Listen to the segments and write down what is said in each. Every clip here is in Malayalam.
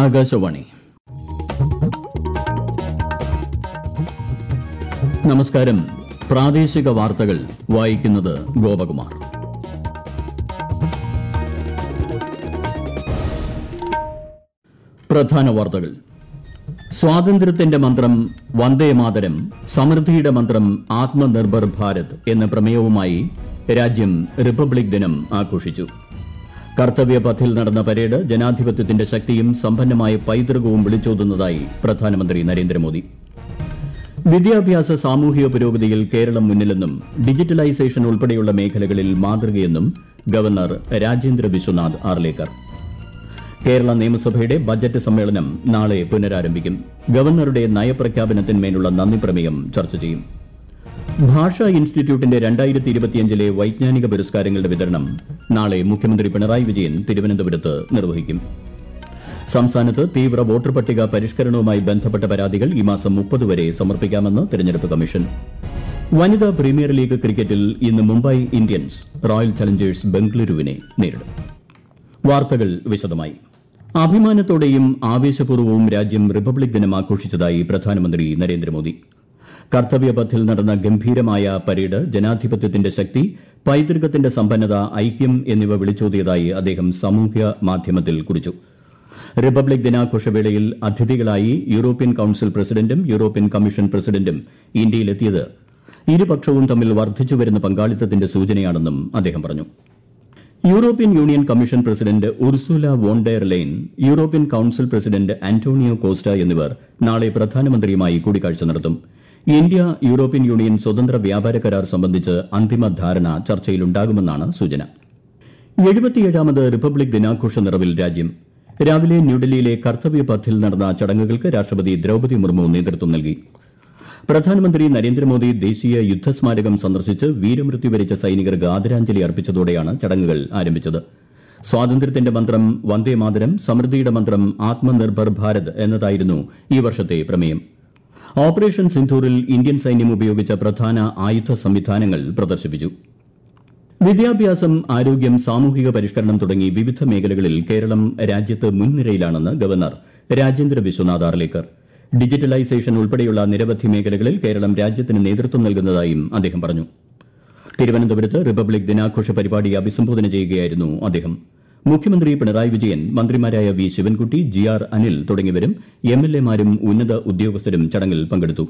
ആകാശവാണി നമസ്കാരം പ്രാദേശിക വാർത്തകൾ വായിക്കുന്നത് ഗോപകുമാർ പ്രധാന വാർത്തകൾ സ്വാതന്ത്ര്യത്തിന്റെ മന്ത്രം വന്ദേമാതരം സമൃദ്ധിയുടെ മന്ത്രം ആത്മനിർഭർ ഭാരത് എന്ന പ്രമേയവുമായി രാജ്യം റിപ്പബ്ലിക് ദിനം ആഘോഷിച്ചു കർത്തവ്യപഥിൽ നടന്ന പരേഡ് ജനാധിപത്യത്തിന്റെ ശക്തിയും സമ്പന്നമായ പൈതൃകവും വിളിച്ചോതുന്നതായി പ്രധാനമന്ത്രി നരേന്ദ്രമോദി വിദ്യാഭ്യാസ സാമൂഹിക പുരോഗതിയിൽ കേരളം മുന്നിലെന്നും ഡിജിറ്റലൈസേഷൻ ഉൾപ്പെടെയുള്ള മേഖലകളിൽ മാതൃകയെന്നും ഗവർണർ രാജേന്ദ്ര വിശ്വനാഥ് ആർലേക്കർ കേരള നിയമസഭയുടെ ബജറ്റ് സമ്മേളനം നാളെ പുനരാരംഭിക്കും ഗവർണറുടെ നയപ്രഖ്യാപനത്തിന്മേലുള്ള നന്ദി പ്രമേയം ചർച്ച ചെയ്യും ഭാഷാ ഇൻസ്റ്റിറ്റ്യൂട്ടിന്റെ രണ്ടായിരത്തി ഇരുപത്തിയഞ്ചിലെ വൈജ്ഞാനിക പുരസ്കാരങ്ങളുടെ വിതരണം നാളെ മുഖ്യമന്ത്രി പിണറായി വിജയൻ തിരുവനന്തപുരത്ത് നിർവഹിക്കും സംസ്ഥാനത്ത് തീവ്ര വോട്ടർ പട്ടിക പരിഷ്കരണവുമായി ബന്ധപ്പെട്ട പരാതികൾ ഈ മാസം മുപ്പത് വരെ സമർപ്പിക്കാമെന്ന് തെരഞ്ഞെടുപ്പ് കമ്മീഷൻ വനിതാ പ്രീമിയർ ലീഗ് ക്രിക്കറ്റിൽ ഇന്ന് മുംബൈ ഇന്ത്യൻസ് റോയൽ ചലഞ്ചേഴ്സ് ബംഗളൂരുവിനെ നേരിടും വാർത്തകൾ വിശദമായി അഭിമാനത്തോടെയും ആവേശപൂർവ്വവും രാജ്യം റിപ്പബ്ലിക് ദിനം ആഘോഷിച്ചതായി പ്രധാനമന്ത്രി നരേന്ദ്രമോദി കർത്തവ്യപഥിൽ നടന്ന ഗംഭീരമായ പരേഡ് ജനാധിപത്യത്തിന്റെ ശക്തി പൈതൃകത്തിന്റെ സമ്പന്നത ഐക്യം എന്നിവ വിളിച്ചോതിയതായി അദ്ദേഹം സാമൂഹ്യ മാധ്യമത്തിൽ കുറിച്ചു റിപ്പബ്ലിക് ദിനാഘോഷവേളയിൽ അതിഥികളായി യൂറോപ്യൻ കൌൺസിൽ പ്രസിഡന്റും യൂറോപ്യൻ കമ്മീഷൻ പ്രസിഡന്റും ഇന്ത്യയിലെത്തിയത് ഇരുപക്ഷവും തമ്മിൽ വർദ്ധിച്ചുവരുന്ന പങ്കാളിത്തത്തിന്റെ സൂചനയാണെന്നും അദ്ദേഹം പറഞ്ഞു European union commission president Ursula von der Leyen European council president Antonio Costa എന്നിവർ നാളെ പ്രധാനമന്ത്രിയുമായി കൂടിക്കാഴ്ച നടത്തും ഇന്ത്യ യൂറോപ്യൻ യൂണിയൻ സ്വതന്ത്ര വ്യാപാര കരാർ സംബന്ധിച്ച് അന്തിമ ധാരണ ചർച്ചയിലുണ്ടാകുമെന്നാണ് സൂചന എഴുപത്തിയേഴാമത് റിപ്പബ്ലിക് ദിനാഘോഷ നിറവിൽ രാജ്യം രാവിലെ ന്യൂഡൽഹിയിലെ കർത്തവ്യ പഥിൽ നടന്ന ചടങ്ങുകൾക്ക് രാഷ്ട്രപതി ദ്രൌപദി മുർമു നേതൃത്വം നൽകി പ്രധാനമന്ത്രി നരേന്ദ്രമോദി ദേശീയ യുദ്ധസ്മാരകം സന്ദർശിച്ച് വീരമൃത്യു വരിച്ച സൈനികർക്ക് ആദരാഞ്ജലി അർപ്പിച്ചതോടെയാണ് ചടങ്ങുകൾ ആരംഭിച്ചത് സ്വാതന്ത്ര്യത്തിന്റെ മന്ത്രം വന്ദേമാതരം സമൃദ്ധിയുടെ മന്ത്രം ആത്മനിർഭർ ഭാരത് എന്നതായിരുന്നു ഈ വർഷത്തെ പ്രമേയം ഓപ്പറേഷൻ സിന്ധൂറിൽ ഇന്ത്യൻ സൈന്യം ഉപയോഗിച്ച പ്രധാന ആയുധ സംവിധാനങ്ങൾ പ്രദർശിപ്പിച്ചു വിദ്യാഭ്യാസം ആരോഗ്യം സാമൂഹിക പരിഷ്കരണം തുടങ്ങി വിവിധ മേഖലകളിൽ കേരളം രാജ്യത്ത് മുൻനിരയിലാണെന്ന് ഗവർണർ രാജേന്ദ്ര വിശ്വനാഥ് ആർലേക്കർ ഡിജിറ്റലൈസേഷൻ ഉൾപ്പെടെയുള്ള നിരവധി മേഖലകളിൽ കേരളം രാജ്യത്തിന് നേതൃത്വം നൽകുന്നതായും അദ്ദേഹം പറഞ്ഞു തിരുവനന്തപുരത്ത് റിപ്പബ്ലിക് ദിനാഘോഷ പരിപാടി അഭിസംബോധന ചെയ്യുകയായിരുന്നു അദ്ദേഹം മുഖ്യമന്ത്രി പിണറായി വിജയൻ മന്ത്രിമാരായ V Sivankutty G R Anil തുടങ്ങിയവരും എം എൽ എമാരും ഉന്നത ഉദ്യോഗസ്ഥരും ചടങ്ങിൽ പങ്കെടുത്തു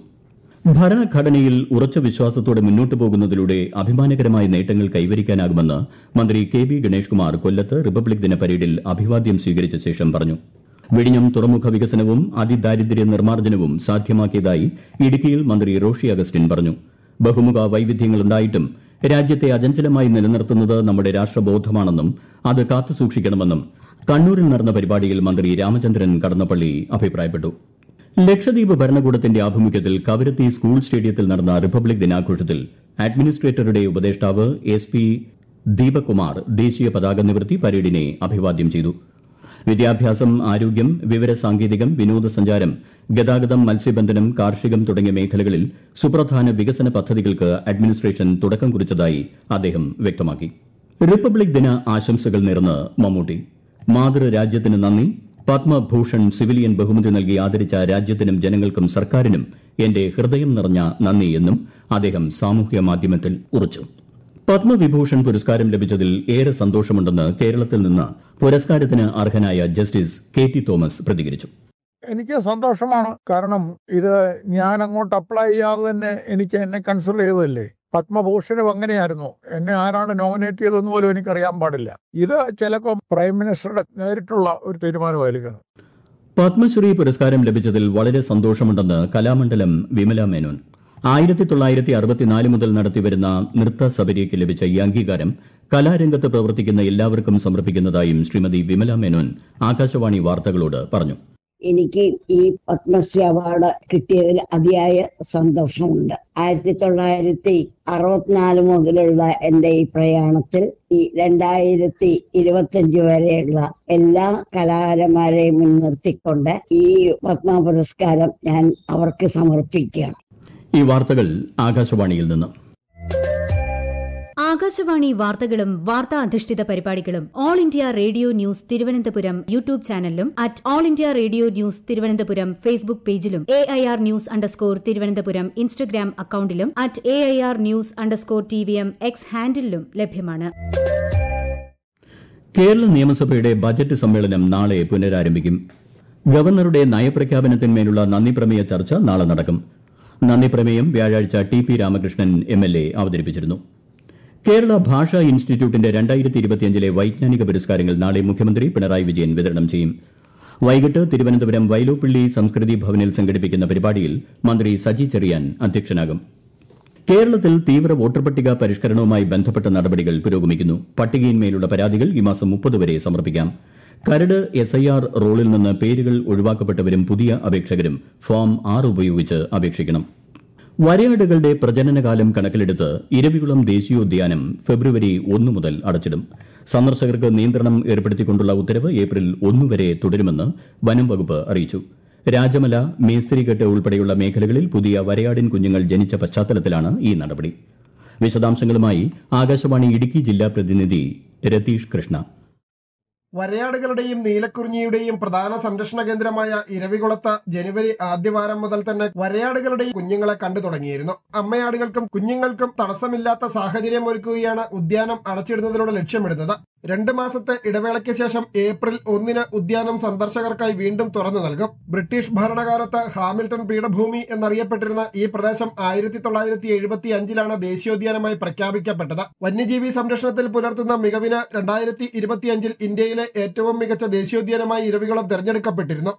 ഭരണഘടനയിൽ ഉറച്ച വിശ്വാസത്തോടെ മുന്നോട്ടു പോകുന്നതിലൂടെ അഭിമാനകരമായ നേട്ടങ്ങൾ കൈവരിക്കാനാകുമെന്ന് മന്ത്രി കെ വി ഗണേഷ് കുമാർ കൊല്ലത്ത് റിപ്പബ്ലിക് ദിന പരേഡിൽ അഭിവാദ്യം സ്വീകരിച്ച ശേഷം പറഞ്ഞു വിഴിഞ്ഞം തുറമുഖ വികസനവും അതിദാരിദ്ര്യ നിർമ്മാർജ്ജനവും സാധ്യമാക്കിയതായി ഇടുക്കിയിൽ മന്ത്രി റോഷി അഗസ്റ്റിൻ പറഞ്ഞു ബഹുമുഖ വൈവിധ്യങ്ങളുണ്ടായിട്ടും രാജ്യത്തെ അചഞ്ചലമായി നിലനിർത്തുന്നത് നമ്മുടെ രാഷ്ട്രബോധമാണെന്നും അത് കാത്തുസൂക്ഷിക്കണമെന്നും കണ്ണൂരിൽ നടന്ന പരിപാടിയിൽ മന്ത്രി രാമചന്ദ്രൻ കടന്നപ്പള്ളി അഭിപ്രായപ്പെട്ടു ലക്ഷദ്വീപ് ഭരണകൂടത്തിന്റെ ആഭിമുഖ്യത്തിൽ കവരത്തി സ്കൂൾ സ്റ്റേഡിയത്തിൽ നടന്ന റിപ്പബ്ലിക് ദിനാഘോഷത്തിൽ അഡ്മിനിസ്ട്രേറ്ററുടെ ഉപദേഷ്ടാവ് എസ് പി ദീപകുമാർ ദേശീയ പതാക നിവർത്തി പരേഡിനെ അഭിവാദ്യം ചെയ്തു വിദ്യാഭ്യാസം ആരോഗ്യം വിവരസാങ്കേതികം വിനോദസഞ്ചാരം ഗതാഗതം മത്സ്യബന്ധനം കാർഷികം തുടങ്ങിയ മേഖലകളിൽ സുപ്രധാന വികസന പദ്ധതികൾക്ക് അഡ്മിനിസ്ട്രേഷൻ തുടക്കം കുറിച്ചതായി അദ്ദേഹം വ്യക്തമാക്കി റിപ്പബ്ലിക് ദിന ആശംസകൾ നേർന്ന് മമ്മൂട്ടി മാതൃരാജ്യത്തിന് നന്ദി പത്മഭൂഷൺ സിവിലിയൻ ബഹുമതി നൽകി ആദരിച്ച രാജ്യത്തിനും ജനങ്ങൾക്കും സർക്കാരിനും എന്റെ ഹൃദയം നിറഞ്ഞ നന്ദി എന്നും അദ്ദേഹം സാമൂഹ്യ മാധ്യമത്തിൽ കുറിച്ചു പത്മവിഭൂഷൺ പുരസ്കാരം ലഭിച്ചതിൽ ഏറെ സന്തോഷമുണ്ടെന്ന് കേരളത്തിൽ നിന്ന് പുരസ്കാരത്തിന് അർഹനായ ജസ്റ്റിസ് കെ ടി തോമസ് പ്രതികരിച്ചു എനിക്ക് സന്തോഷമാണ് കാരണം ഇത് ഞാൻ അങ്ങോട്ട് അപ്ലൈ ചെയ്യാതെ തന്നെ എനിക്ക് എന്നെ കൺസിഡർ ചെയ്തതല്ലേ പത്മഭൂഷണും അങ്ങനെയായിരുന്നു എന്നെ ആരാണ് നോമിനേറ്റ് ചെയ്തതെന്ന് പോലും എനിക്കറിയാൻ പാടില്ല ഇത് ചിലപ്പോൾ പ്രൈം മിനിസ്റ്ററുടെ നേരിട്ടുള്ള ഒരു തീരുമാനമായിരിക്കണം പത്മശ്രീ പുരസ്കാരം ലഭിച്ചതിൽ വളരെ സന്തോഷമുണ്ടെന്ന് കലാമണ്ഡലം വിമല മേനോൻ ആയിരത്തി തൊള്ളായിരത്തി അറുപത്തിനാല് മുതൽ നടത്തിവരുന്ന നൃത്ത സബരിക്ക് ലഭിച്ച ഈ അംഗീകാരം കലാരംഗത്ത് പ്രവർത്തിക്കുന്ന എല്ലാവർക്കും സമർപ്പിക്കുന്നതായും ശ്രീമതി വിമല മേനോൻ ആകാശവാണി വാർത്തകളോട് പറഞ്ഞു എനിക്ക് ഈ പത്മശ്രീ അവാർഡ് കിട്ടിയതിൽ അതിയായ സന്തോഷമുണ്ട് ആയിരത്തി തൊള്ളായിരത്തി അറുപത്തിനാല് മുതലുള്ള എൻ്റെ ഈ പ്രയാണത്തിൽ ഈ രണ്ടായിരത്തി ഇരുപത്തിയഞ്ച് വരെയുള്ള എല്ലാ കലാകാരന്മാരെയും മുൻനിർത്തിക്കൊണ്ട് ഈ പത്മ പുരസ്കാരം ഞാൻ അവർക്ക് സമർപ്പിക്കുകയാണ് ഈ വാർത്തകൾ ആകാശവാണിയിൽ നിന്ന് ആകാശവാണി വാർത്തകളും വാർത്താ അധിഷ്ഠിത പരിപാടികളും all India radio news Thiruvananthapuram YouTube ചാനലിലും at all India radio news Thiruvananthapuram Facebook പേജിലും A I R news underscore Thiruvananthapuram Instagram അക്കൌണ്ടിലും at A I R news underscore T V M X ഹാൻഡിലും ലഭ്യമാണ് കേരള നിയമസഭയുടെ ബജറ്റ് സമ്മേളനം നാളെ പുനരാരംഭിക്കും ഗവർണറുടെ നയപ്രഖ്യാപനത്തിന്മേലുള്ള നന്ദിപ്രമേയ ചർച്ച നാളെ നടക്കും നന്ദിപ്രമേയം വ്യാഴാഴ്ച T P Ramakrishnan M L A അവതരിപ്പിച്ചിരുന്നു കേരള ഭാഷാ ഇൻസ്റ്റിറ്റ്യൂട്ടിന്റെ രണ്ടായിരത്തി ഇരുപത്തിയഞ്ചിലെ വൈജ്ഞാനിക പുരസ്കാരങ്ങൾ നാളെ മുഖ്യമന്ത്രി പിണറായി വിജയൻ വിതരണം ചെയ്യും വൈകിട്ട് തിരുവനന്തപുരം വൈലോപ്പിള്ളി സംസ്കൃതി ഭവനിൽ സംഘടിപ്പിക്കുന്ന പരിപാടിയിൽ മന്ത്രി സജി ചെറിയാൻ അധ്യക്ഷനാകും കേരളത്തിൽ തീവ്ര വോട്ടർ പട്ടിക പരിഷ്കരണവുമായി ബന്ധപ്പെട്ട നടപടികൾ പുരോഗമിക്കുന്നു പട്ടികയിന്മേലുള്ള പരാതികൾ ഈ മാസം മുപ്പത് വരെ സമർപ്പിക്കാം കരട് എസ് ഐ ആർ റോളിൽ നിന്ന് പേരുകൾ ഒഴിവാക്കപ്പെട്ടവരും പുതിയ അപേക്ഷകരും ഫോം ആറ് ഉപയോഗിച്ച് അപേക്ഷിക്കണം വരയാടുകളുടെ പ്രജനനകാലം കണക്കിലെടുത്ത് ഇരവികുളം ദേശീയോദ്യാനം ഫെബ്രുവരി ഒന്ന് മുതൽ അടച്ചിടും സന്ദർശകർക്ക് നിയന്ത്രണം ഏർപ്പെടുത്തിക്കൊണ്ടുള്ള ഉത്തരവ് ഏപ്രിൽ ഒന്ന് വരെ തുടരുമെന്ന് വനം വകുപ്പ് അറിയിച്ചു രാജമല മേസ്തിരിക്കെട്ട് ഉൾപ്പെടെയുള്ള മേഖലകളിൽ പുതിയ വരയാടിൻ കുഞ്ഞുങ്ങൾ ജനിച്ച പശ്ചാത്തലത്തിലാണ് ഈ നടപടി വിശദാംശങ്ങളുമായി ആകാശവാണി ഇടുക്കി ജില്ലാ പ്രതിനിധി രതീഷ് കൃഷ്ണ വരയാടുകളുടെയും നീലക്കുറിഞ്ഞിയുടെയും പ്രധാന സംരക്ഷണ കേന്ദ്രമായ ഇരവികുളത്ത് ജനുവരി ആദ്യവാരം മുതൽ തന്നെ വരയാടുകളുടെയും കുഞ്ഞുങ്ങളെ കണ്ടു തുടങ്ങിയിരുന്നു അമ്മയാടുകൾക്കും കുഞ്ഞുങ്ങൾക്കും തടസ്സമില്ലാത്ത സാഹചര്യം ഒരുക്കുകയാണ് ഉദ്യാനം അടച്ചിടുന്നതിലൂടെ ലക്ഷ്യമിടുന്നത് രണ്ട് മാസത്തെ ഇടവേളയ്ക്ക് ശേഷം ഏപ്രിൽ ഒന്നിന് ഉദ്യാനം സന്ദർശകർക്കായി വീണ്ടും തുറന്നു നൽകും ബ്രിട്ടീഷ് ഭരണകാലത്ത് ഹാമിൽട്ടൺ പീഠഭൂമി എന്നറിയപ്പെട്ടിരുന്ന ഈ പ്രദേശം ആയിരത്തി തൊള്ളായിരത്തി എഴുപത്തി അഞ്ചിലാണ് ദേശീയോദ്യാനമായി പ്രഖ്യാപിക്കപ്പെട്ടത് വന്യജീവി സംരക്ഷണത്തിൽ പുലർത്തുന്ന മികവിന് രണ്ടായിരത്തി ഇരുപത്തിയഞ്ചിൽ ഇന്ത്യയിലെ ഏറ്റവും മികച്ച ദേശീയോദ്യാനമായി ഇരവികുളം തെരഞ്ഞെടുക്കപ്പെട്ടിരുന്നു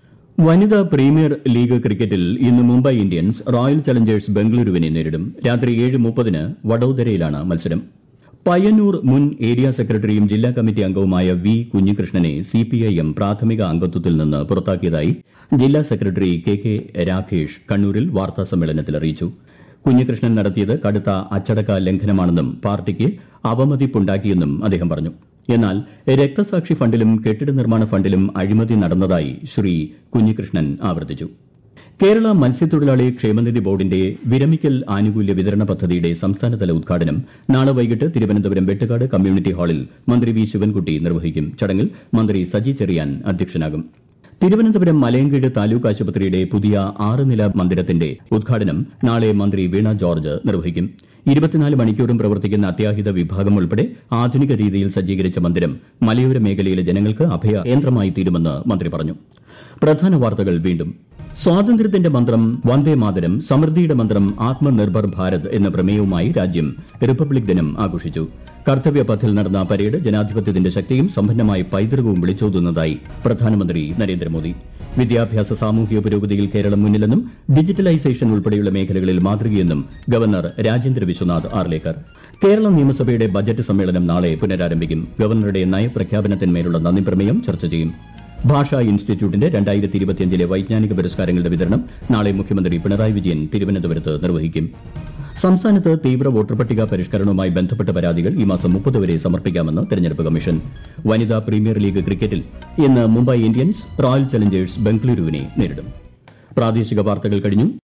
വനിതാ പ്രീമിയർ ലീഗ് ക്രിക്കറ്റിൽ ഇന്ന് മുംബൈ ഇന്ത്യൻസ് റോയൽ ചലഞ്ചേഴ്സ് ബംഗളൂരുവിനെ നേരിടും രാത്രി ഏഴ് മുപ്പതിന് വഡോദരയിലാണ് മത്സരം പയ്യന്നൂർ മുൻ ഏരിയ സെക്രട്ടറിയും ജില്ലാ കമ്മിറ്റി അംഗവുമായ വി കുഞ്ഞികൃഷ്ണനെ സിപിഐഎം പ്രാഥമിക അംഗത്വത്തിൽ നിന്ന് പുറത്താക്കിയതായി ജില്ലാ സെക്രട്ടറി കെ കെ രാഖേഷ് കണ്ണൂരിൽ വാർത്താസമ്മേളനത്തിൽ അറിയിച്ചു കുഞ്ഞികൃഷ്ണൻ നടത്തിയത് കടുത്ത അച്ചടക്ക ലംഘനമാണെന്നും പാർട്ടിക്ക് അവമതിപ്പുണ്ടാക്കിയെന്നും അദ്ദേഹം പറഞ്ഞു എന്നാൽ രക്തസാക്ഷി ഫണ്ടിലും കെട്ടിട നിർമ്മാണ ഫണ്ടിലും അഴിമതി നടന്നതായി ശ്രീ കുഞ്ഞികൃഷ്ണൻ ആവർത്തിച്ചു കേരള മത്സ്യത്തൊഴിലാളി ക്ഷേമനിധി ബോർഡിന്റെ വിരമിക്കൽ ആനുകൂല്യ വിതരണ പദ്ധതിയുടെ സംസ്ഥാനതല ഉദ്ഘാടനം നാളെ വൈകിട്ട് തിരുവനന്തപുരം വെട്ടുകാട് കമ്മ്യൂണിറ്റി ഹാളിൽ മന്ത്രി വി ശിവൻകുട്ടി നിർവഹിക്കും ചടങ്ങിൽ മന്ത്രി സജി ചെറിയാൻ അധ്യക്ഷനാകും തിരുവനന്തപുരം മലയങ്കീട് താലൂക്ക് ആശുപത്രിയുടെ പുതിയ ആറ് നില മന്ദിരത്തിന്റെ ഉദ്ഘാടനം നാളെ മന്ത്രി വീണ ജോർജ് നിർവഹിക്കും ഇരുപത്തിനാല് മണിക്കൂറും പ്രവർത്തിക്കുന്ന അത്യാഹിത വിഭാഗം ഉൾപ്പെടെ ആധുനിക രീതിയിൽ സജ്ജീകരിച്ച മന്ദിരം മലയോര മേഖലയിലെ ജനങ്ങൾക്ക് അഭയ കേന്ദ്രമായി തീരുമെന്ന് മന്ത്രി പറഞ്ഞു പ്രധാന വാർത്തകൾ വീണ്ടും സ്വാതന്ത്ര്യത്തിന്റെ മന്ത്രം വന്ദേ മാതരം സമൃദ്ധിയുടെ മന്ത്രം ആത്മനിർഭർ ഭാരത് എന്ന പ്രമേയവുമായി രാജ്യം റിപ്പബ്ലിക് ദിനം ആഘോഷിച്ചു കർത്തവ്യ പഥിൽ നടന്ന പരേഡ് ജനാധിപത്യത്തിന്റെ ശക്തിയും സമ്പന്നമായ പൈതൃകവും വിളിച്ചോതുന്നതായി പ്രധാനമന്ത്രി നരേന്ദ്രമോദി വിദ്യാഭ്യാസ സാമൂഹിക പുരോഗതിയിൽ കേരളം മുന്നിലെന്നും ഡിജിറ്റലൈസേഷൻ ഉൾപ്പെടെയുള്ള മേഖലകളിൽ മാതൃകയെന്നും ഗവർണർ രാജേന്ദ്ര വിശ്വനാഥ് ആർലേക്കർ കേരള നിയമസഭയുടെ ബജറ്റ് സമ്മേളനം നാളെ പുനരാരംഭിക്കും ഗവർണറുടെ നയപ്രഖ്യാപനത്തിന്മേലുള്ള നന്ദി പ്രമേയം ചർച്ച ചെയ്യും ഭാഷാ ഇൻസ്റ്റിറ്റ്യൂട്ടിന്റെ രണ്ടായിരത്തി ഇരുപത്തിയഞ്ചിലെ വൈജ്ഞാനിക പുരസ്കാരങ്ങളുടെ വിതരണം നാളെ മുഖ്യമന്ത്രി പിണറായി വിജയൻ തിരുവനന്തപുരത്ത് നിർവഹിക്കും സംസ്ഥാനത്ത് തീവ്ര വോട്ടർ പട്ടിക പരിഷ്കരണവുമായി ബന്ധപ്പെട്ട പരാതികൾ ഈ മാസം മുപ്പത് വരെ സമർപ്പിക്കാമെന്ന് തെരഞ്ഞെടുപ്പ് കമ്മീഷൻ വനിതാ പ്രീമിയർ ലീഗ് ക്രിക്കറ്റിൽ ഇന്ന് മുംബൈ ഇന്ത്യൻസ് റോയൽ ചലഞ്ചേഴ്സ് ബംഗളൂരുവിനെ നേരിടും പ്രാദേശിക വാർത്തകൾ കഴിഞ്ഞു